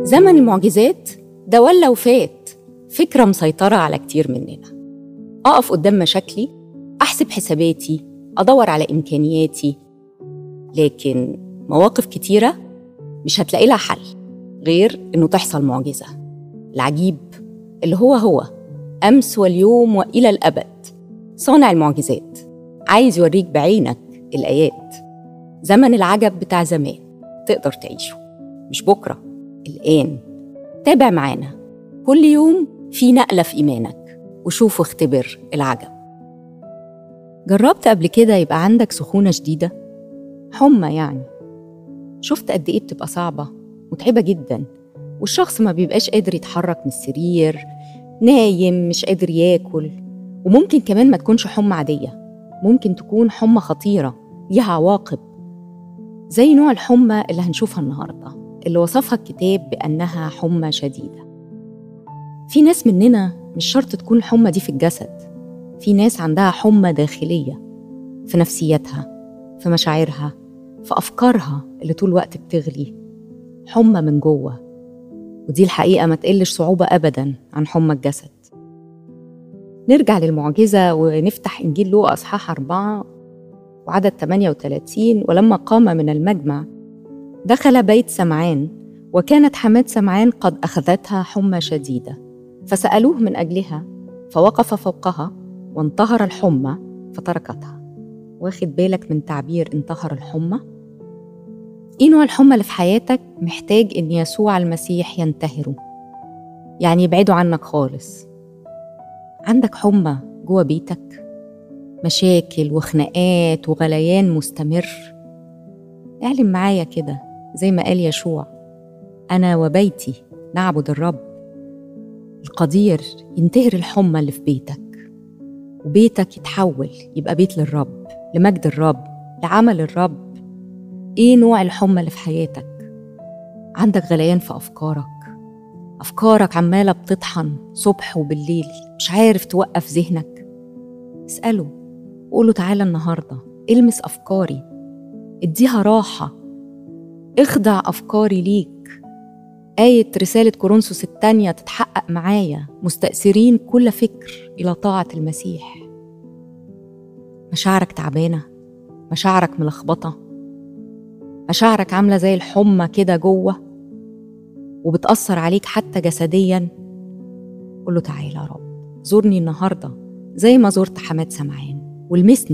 زمن المعجزات ده ولا وفات فكرة مسيطرة على كتير مننا أقف قدام مشاكلي أحسب حساباتي أدور على إمكانياتي لكن مواقف كتيرة مش هتلاقي لها حل غير إنه تحصل معجزة العجيب اللي هو هو أمس واليوم وإلى الأبد صانع المعجزات عايز يوريك بعينك الآيات زمن العجب بتاع زمان تقدر تعيشه مش بكرة الآن تابع معانا كل يوم في نقلة في إيمانك وشوف واختبر العجب جربت قبل كده يبقى عندك سخونة شديدة؟ حمى يعني شفت قد إيه بتبقى صعبة متعبة جدا والشخص ما بيبقاش قادر يتحرك من السرير نايم مش قادر ياكل وممكن كمان ما تكونش حمى عادية ممكن تكون حمى خطيرة ليها عواقب زي نوع الحمى اللي هنشوفها النهارده اللي وصفها الكتاب بأنها حمى شديدة في ناس مننا مش شرط تكون الحمى دي في الجسد في ناس عندها حمى داخلية في نفسيتها في مشاعرها في أفكارها اللي طول الوقت بتغلي حمى من جوه ودي الحقيقة ما تقلش صعوبة أبدا عن حمى الجسد نرجع للمعجزة ونفتح إنجيل لوقا أصحاح أربعة وعدد 38 ولما قام من المجمع دخل بيت سمعان وكانت حماة سمعان قد أخذتها حمى شديدة فسألوه من أجلها فوقف فوقها وانتهر الحمى فتركتها واخد بالك من تعبير انتهر الحمى؟ ايه نوع الحمى اللي في حياتك محتاج ان يسوع المسيح ينتهره يعني يبعدوا عنك خالص عندك حمى جوه بيتك مشاكل وخناقات وغليان مستمر اعلم معايا كده زي ما قال يشوع انا وبيتي نعبد الرب القدير ينتهر الحمى اللي في بيتك وبيتك يتحول يبقى بيت للرب لمجد الرب لعمل الرب ايه نوع الحمى اللي في حياتك عندك غليان في افكارك افكارك عماله بتطحن صبح وبالليل مش عارف توقف ذهنك اساله وقوله تعالى النهارده المس افكاري اديها راحه اخضع افكاري ليك آية رسالة كورنثوس الثانية تتحقق معايا مستأثرين كل فكر إلى طاعة المسيح مشاعرك تعبانة مشاعرك ملخبطة مشاعرك عاملة زي الحمى كده جوه وبتأثر عليك حتى جسديا قول له تعالى يا رب زورني النهاردة زي ما زرت حماد سمعان والمسني